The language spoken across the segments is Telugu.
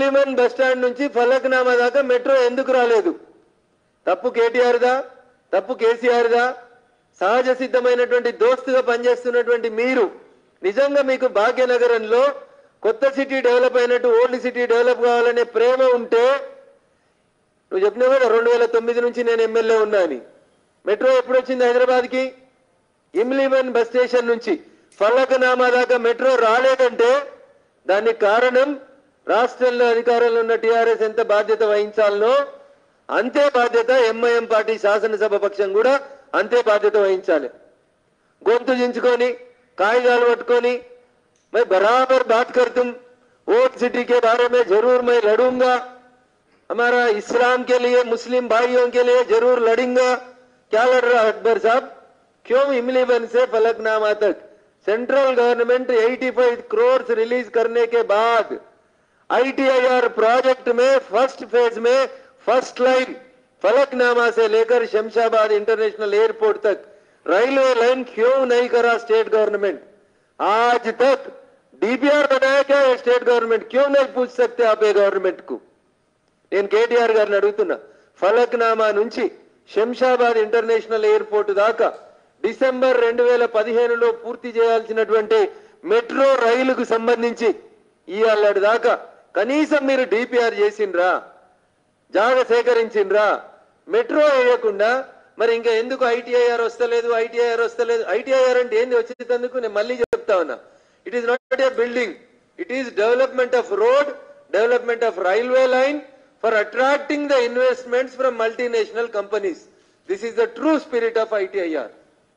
ఇమ్లిమన్ బస్ స్టాండ్ నుంచి ఫలక్నామా దాకా మెట్రో ఎందుకు రాలేదు తప్పు కేటీఆర్దా తప్పు కేసీఆర్దా సహజ సిద్ధమైనటువంటి దోస్తుగా పనిచేస్తున్నటువంటి మీరు నిజంగా మీకు భాగ్యనగరంలో కొత్త సిటీ డెవలప్ అయినట్టు ఓల్డ్ సిటీ డెవలప్ కావాలనే ప్రేమ ఉంటే నువ్వు చెప్పినావు కదా రెండు వేల తొమ్మిది నుంచి నేను ఎమ్మెల్యే ఉన్నా అని మెట్రో ఎప్పుడు వచ్చింది హైదరాబాద్కి ఇమ్లిమన్ బస్ స్టేషన్ నుంచి ఫలకనామా దాకా మెట్రో రాలేదంటే దానికి కారణం రాష్ట్రంలో అధికారంలో ఉన్న టీఆర్ఎస్ ఎంత బాధ్యత వహించాలనో అంతే బాధ్యత ఎంఐఎం పార్టీ శాసనసభ పక్షం కూడా అంతే బాధ్యత వహించాలి గొంతు దించుకొని కాగితాలు పట్టుకొని मैं बराबर बात कर तुम वोट सिटी के बारे में जरूर मैं लड़ूंगा हमारा इस्लाम के लिए मुस्लिम भाइयों के लिए जरूर लड़ूंगा क्या लड़ रहा है अकबर साहब क्यों इमलीबन से फलकनामा तक सेंट्रल गवर्नमेंट 85 करोड़ रिलीज करने के बाद आईटीआईआर प्रोजेक्ट में फर्स्ट फेज में फर्स्ट लाइन फलकनामा से लेकर शमशाबाद इंटरनेशनल एयरपोर्ट तक रेलवे लाइन क्यों नहीं करा स्टेट गवर्नमेंट आज तक डीपीआर बनाया क्या है स्टेट गवर्नमेंट क्यों नहीं पूछ सकते आप ये गवर्नमेंट को నేను కేటీఆర్ గారిని అడుగుతున్నా ఫలక్నామా నుంచి శంషాబాద్ ఇంటర్నేషనల్ ఎయిర్పోర్ట్ దాకా డిసెంబర్ రెండు వేల పదిహేనులో పూర్తి చేయాల్సినటువంటి మెట్రో రైలుకు సంబంధించి ఇవాళ దాకా కనీసం మీరు డిపిఆర్ చేసిండ్రా జాగ సేకరించిండ్రా మెట్రో వేయకుండా మరి ఇంకా ఎందుకు ఐటీఐఆర్ వస్తలేదు ఐటీఐఆర్ వస్తలేదు ఐటీఐఆర్ అంటే ఏంది వచ్చేందుకు నేను మళ్ళీ చెప్తా ఉన్నా it is not a building it is development of road development of railway line for attracting the investments from multinational companies this is the true spirit of ITIR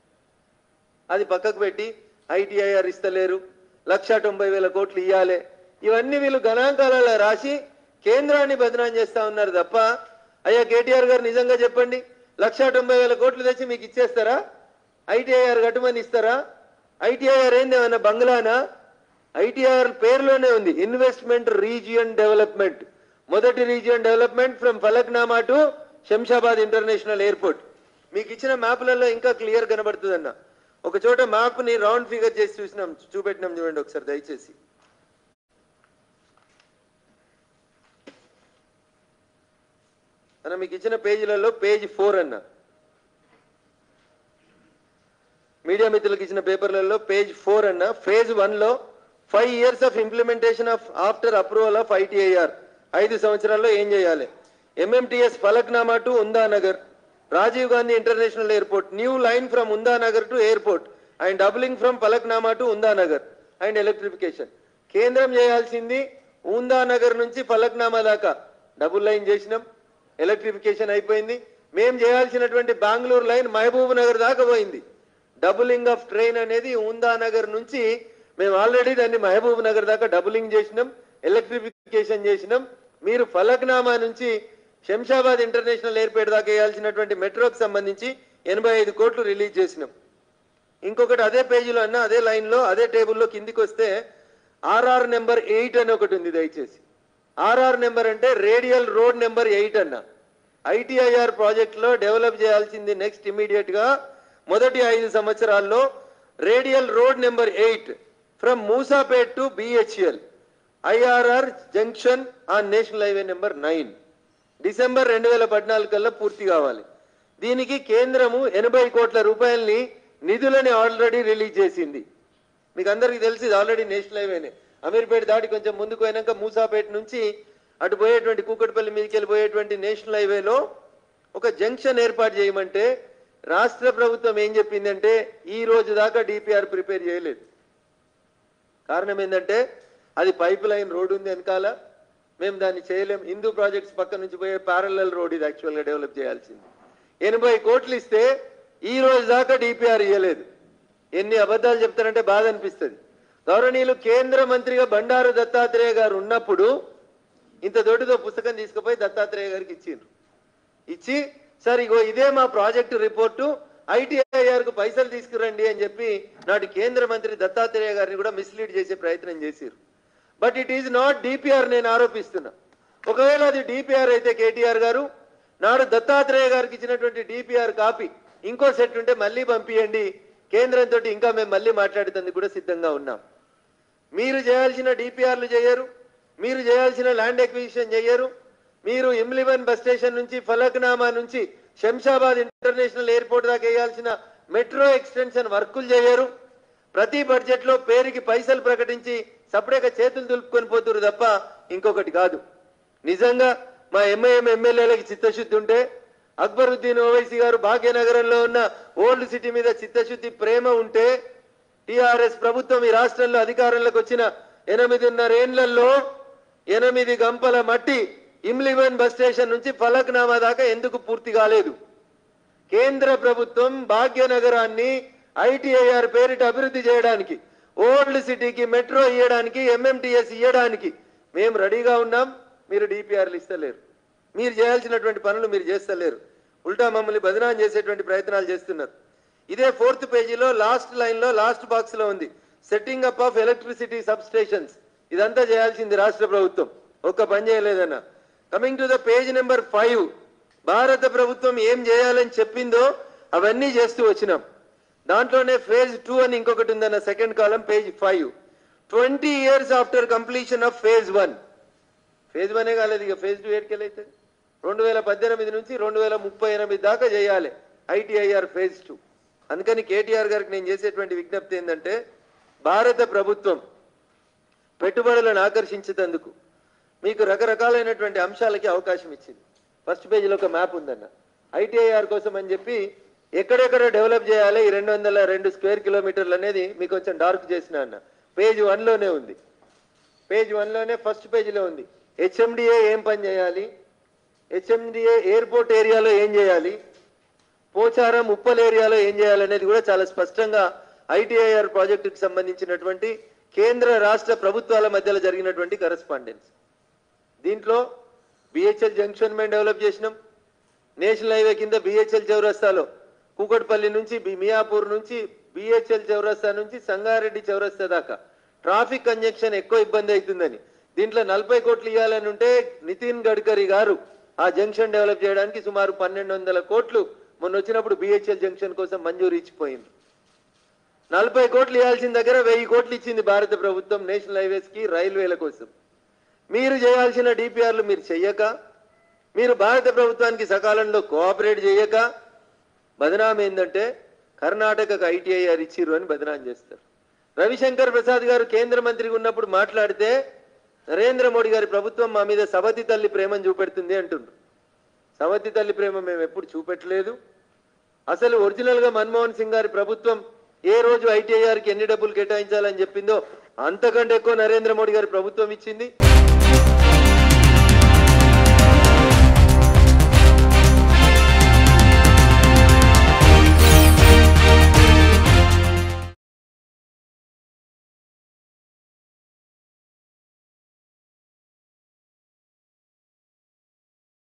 అది పక్కకు పెట్టి ఐటీఐఆర్ ఇస్తలేరు లక్ష తొంభై వేల కోట్లు ఇయ్యాలి ఇవన్నీ వీళ్ళు గణాంకాలలో రాసి కేంద్రాన్ని బదనాం చేస్తా ఉన్నారు తప్ప అయ్యా కేటీఆర్ గారు నిజంగా చెప్పండి లక్ష తొంభై వేల కోట్లు తెచ్చి మీకు ఇచ్చేస్తారా ఐటీఐఆర్ కట్టమని ఇస్తారా ఐటీఐఆర్ ఏంది ఏమన్నా బంగ్లానా ఐటీఆర్ పేరులోనే ఉంది ఇన్వెస్ట్మెంట్ రీజియన్ డెవలప్మెంట్ మొదటి region development from Falaknuma to Shamshabad international airport మీకు ఇచ్చిన మ్యాప్లలో ఇంకా క్లియర్ కనబడుతుందన్న ఒక చోట మ్యాప్ ని రౌండ్ ఫిగర్ చేసి చూసినాం చూపెట్టినాం చూడండి ఒకసారి దయచేసి అన్న మీకు ఇచ్చిన పేజీలలో పేజ్ ఫోర్ అన్న మీడియా మిత్రులకు ఇచ్చిన పేపర్లలో పేజ్ ఫోర్ అన్న ఫేజ్ వన్ లో five years of implementation of after approval of ITIR ఐదు సంవత్సరాల్లో ఏం చేయాలి MMTS Falaknuma to Umdanagar Rajiv Gandhi international airport new line from Umdanagar to airport and doubling from Falaknuma to Umdanagar and electrification కేంద్రం చేయాల్సింది ఉందానగర్ నుంచి ఫలక్నామా దాకా డబుల్ లైన్ చేసినాం ఎలక్ట్రిఫికేషన్ అయిపోయింది మేం చేయాల్సినటువంటి బెంగళూరు లైన్ మహబూబ్ నగర్ దాకా పోయింది డబులింగ్ ఆఫ్ ట్రైన్ అనేది ఉందానగర్ నుంచి మేము ఆల్రెడీ దాన్ని మహబూబ్ నగర్ దాకా డబులింగ్ చేసినాం ఎలక్ట్రిఫికేషన్ చేసినాం మీరు ఫలక్నామా నుంచి శంషాబాద్ ఇంటర్నేషనల్ ఎయిర్పోర్ట్ దాకా వేయాల్సినటువంటి మెట్రోకి సంబంధించి ఎనభై ఐదు కోట్లు రిలీజ్ చేసినాం ఇంకొకటి అదే పేజీలో అన్న అదే లైన్లో అదే టేబుల్లో కిందికి వస్తే ఆర్ఆర్ నెంబర్ ఎయిట్ అని ఒకటి ఉంది దయచేసి ఆర్ఆర్ నెంబర్ అంటే రేడియల్ రోడ్ నెంబర్ ఎయిట్ అన్న ఐటీఐఆర్ ప్రాజెక్ట్లో డెవలప్ చేయాల్సింది నెక్స్ట్ ఇమీడియట్ గా మొదటి ఐదు సంవత్సరాల్లో radial road number eight from Musapet to BHEL IRR junction on national highway number nine December రెండు వేల పద్నాలుగు కల్లా పూర్తి కావాలి దీనికి కేంద్రము ఎనభై కోట్ల రూపాయలని నిధులని ఆల్రెడీ రిలీజ్ చేసింది మీకు అందరికీ తెలిసి ఇది ఆల్రెడీ నేషనల్ హైవేనే అమీర్పేట దాటి కొంచెం ముందుకు పోయినాక మూసాపేట నుంచి అటు పోయేటువంటి కూకట్పల్లి మీదకి వెళ్ళిపోయేటువంటి నేషనల్ హైవేలో ఒక జంక్షన్ ఏర్పాటు చేయమంటే రాష్ట్ర ప్రభుత్వం ఏం చెప్పిందంటే ఈ రోజు దాకా డిపిఆర్ ప్రిపేర్ చేయలేదు కారణం ఏంటంటే అది పైప్ లైన్ రోడ్ ఉంది వెనకాల మేము దాన్ని చేయలేం హిందూ ప్రాజెక్ట్స్ పక్క నుంచి పోయే ప్యారలల్ రోడ్ ఇది యాక్చువల్గా డెవలప్ చేయాల్సింది ఎనభై కోట్లు ఇస్తే ఈ రోజు దాకా డిపిఆర్ ఇవ్వలేదు ఎన్ని అబద్ధాలు చెప్తారంటే బాధ అనిపిస్తుంది గౌరవనీయులు కేంద్ర మంత్రిగా బండారు దత్తాత్రేయ గారు ఉన్నప్పుడు ఇంత దొడ్డుతో పుస్తకం తీసుకుపోయి దత్తాత్రేయ గారికి ఇచ్చిండ్రు ఇచ్చి సార్ ఇగో ఇదే మా ప్రాజెక్టు రిపోర్టు ఐటీఐఆర్ కు పైసలు తీసుకురండి అని చెప్పి నాటి కేంద్ర మంత్రి దత్తాత్రేయ గారిని కూడా మిస్లీడ్ చేసే ప్రయత్నం చేశారు but it is not DPR నేను ఆరోపిస్తున్నా ఒకవేళ అది డిపిఆర్ అయితే కేటీఆర్ గారు నాడు దత్తాత్రేయ గారికి ఇచ్చినటువంటి డిపిఆర్ కాపీ ఇంకో సెట్ ఉంటే మళ్ళీ పంపియండి కేంద్రంతో ఇంకా మేము మళ్ళీ మాట్లాడుతుంది కూడా సిద్ధంగా ఉన్నాం మీరు చేయాల్సిన డిపిఆర్లు చేయరు మీరు చేయాల్సిన ల్యాండ్ ఎక్విజిషన్ చేయరు మీరు ఇమ్లివన్ బస్ స్టేషన్ నుంచి ఫలక్నామా నుంచి శంషాబాద్ ఇంటర్నేషనల్ ఎయిర్పోర్ట్ దాకా వేయాల్సిన మెట్రో ఎక్స్టెన్షన్ వర్కులు చేయరు ప్రతి బడ్జెట్ లో పేరుకి పైసలు ప్రకటించి సపరేక చేతులు దులుపుకొని పోతురు తప్ప ఇంకొకటి కాదు నిజంగా మా ఎంఐఎం ఎమ్మెల్యేలకి చిత్తశుద్ధి ఉంటే అక్బరుద్దీన్ ఓవైసీ గారు భాగ్యనగరంలో ఉన్న ఓల్డ్ సిటీ మీద చిత్తశుద్ధి ప్రేమ ఉంటే టిఆర్ఎస్ ప్రభుత్వం ఈ రాష్ట్రంలో అధికారంలోకి వచ్చిన ఎనిమిదిన్నర ఏండ్లలో ఎనిమిది గంపల మట్టి ఇమ్లివన్ బస్ స్టేషన్ నుంచి ఫలక్నామా దాకా ఎందుకు పూర్తి కాలేదు కేంద్ర ప్రభుత్వం భాగ్యనగరాన్ని ఐటీఐఆర్ పేరిట అభివృద్ధి చేయడానికి ఓల్డ్ సిటీకి మెట్రో ఇవ్వడానికి ఎంఎంటీఎస్ ఇవ్వడానికి మేము రెడీగా ఉన్నాం మీరు డిపిఆర్లు ఇస్తలేరు మీరు చేయాల్సినటువంటి పనులు మీరు చేస్తలేరు ఉల్టా మమ్మల్ని బదనాం చేసేటువంటి ప్రయత్నాలు చేస్తున్నారు ఇదే ఫోర్త్ పేజీలో లాస్ట్ లైన్ లో లాస్ట్ బాక్స్ లో ఉంది setting up of electricity substations ఇదంతా చేయాల్సింది రాష్ట్ర ప్రభుత్వం ఒక్క పని చేయలేదన్న coming to the page number five భారత ప్రభుత్వం ఏం చేయాలని చెప్పిందో అవన్నీ చేస్తూ వచ్చినాం దాంట్లోనే ఫేజ్ టూ అని ఇంకొకటి ఉందన్న సెకండ్ కాలం page five twenty years after completion of phase one phase వనే కాలేదు ఇక ఫేజ్ టూ ఎయిట్కి అవుతుంది రెండు వేల పద్దెనిమిది నుంచి రెండు వేల ముప్పై ఎనిమిది దాకా చేయాలి ఐటీఐఆర్ ఫేజ్ టూ అందుకని కేటీఆర్ గారికి నేను చేసేటువంటి విజ్ఞప్తి ఏంటంటే భారత ప్రభుత్వం పెట్టుబడులను ఆకర్షించేందుకు మీకు రకరకాలైనటువంటి అంశాలకి అవకాశం ఇచ్చింది ఫస్ట్ పేజీలో ఒక మ్యాప్ ఉందన్న ఐటీఐఆర్ కోసం అని చెప్పి ఎక్కడెక్కడ డెవలప్ చేయాలి ఈ రెండు వందల రెండు స్క్వేర్ కిలోమీటర్లు అనేది మీకు కొంచెం డార్క్ చేసిన అన్న పేజ్ వన్లోనే ఉంది పేజ్ వన్లోనే ఫస్ట్ పేజీలో ఉంది హెచ్ఎండిఏ ఏం పని చేయాలి హెచ్ఎండిఏ ఎయిర్పోర్ట్ ఏరియాలో ఏం చేయాలి పోచారం ఉప్పల్ ఏరియాలో ఏం చేయాలనేది కూడా చాలా స్పష్టంగా ఐటీఐఆర్ ప్రాజెక్టుకి సంబంధించినటువంటి కేంద్ర రాష్ట్ర ప్రభుత్వాల మధ్యలో జరిగినటువంటి కరెస్పాండెన్స్ దీంట్లో బిహెచ్ఎల్ జంక్షన్ మేము డెవలప్ చేసినాం నేషనల్ హైవే కింద బిహెచ్ఎల్ చౌరస్తాలో కూకట్పల్లి నుంచి బి- మియాపూర్ నుంచి బిహెచ్ఎల్ చౌరస్తా నుంచి సంగారెడ్డి చౌరస్తా దాకా ట్రాఫిక్ కంజక్షన్ ఎక్కువ ఇబ్బంది అవుతుందని దీంట్లో నలభై కోట్లు ఇవ్వాలని ఉంటే నితిన్ గడ్కరీ గారు ఆ జంక్షన్ డెవలప్ చేయడానికి సుమారు పన్నెండు వందల కోట్లు మొన్న వచ్చినప్పుడు బిహెచ్ఎల్ జంక్షన్ కోసం మంజూరు ఇచ్చిపోయింది నలభై కోట్లు ఇవ్వాల్సిన దగ్గర వెయ్యి కోట్లు ఇచ్చింది భారత ప్రభుత్వం నేషనల్ హైవేస్ కి రైల్వేల కోసం మీరు చేయాల్సిన డిపిఆర్లు మీరు చెయ్యక మీరు భారత ప్రభుత్వానికి సకాలంలో కోఆపరేట్ చేయక బదనాం ఏంటంటే కర్ణాటకకు ఐటీఐఆర్ ఇచ్చిర్రు అని బదనాం చేస్తారు రవిశంకర్ ప్రసాద్ గారు కేంద్ర మంత్రిగా ఉన్నప్పుడు మాట్లాడితే నరేంద్ర మోడీ గారి ప్రభుత్వం మా మీద సవతి తల్లి ప్రేమను చూపెడుతుంది అంటుండ్రు సవతి తల్లి ప్రేమ మేము ఎప్పుడు చూపెట్టలేదు అసలు ఒరిజినల్ గా మన్మోహన్ సింగ్ గారి ప్రభుత్వం ఏ రోజు ఐటీఐఆర్ కి ఎన్ని డబ్బులు కేటాయించాలని చెప్పిందో అంతకంటే ఎక్కువ నరేంద్ర మోడీ గారి ప్రభుత్వం ఇచ్చింది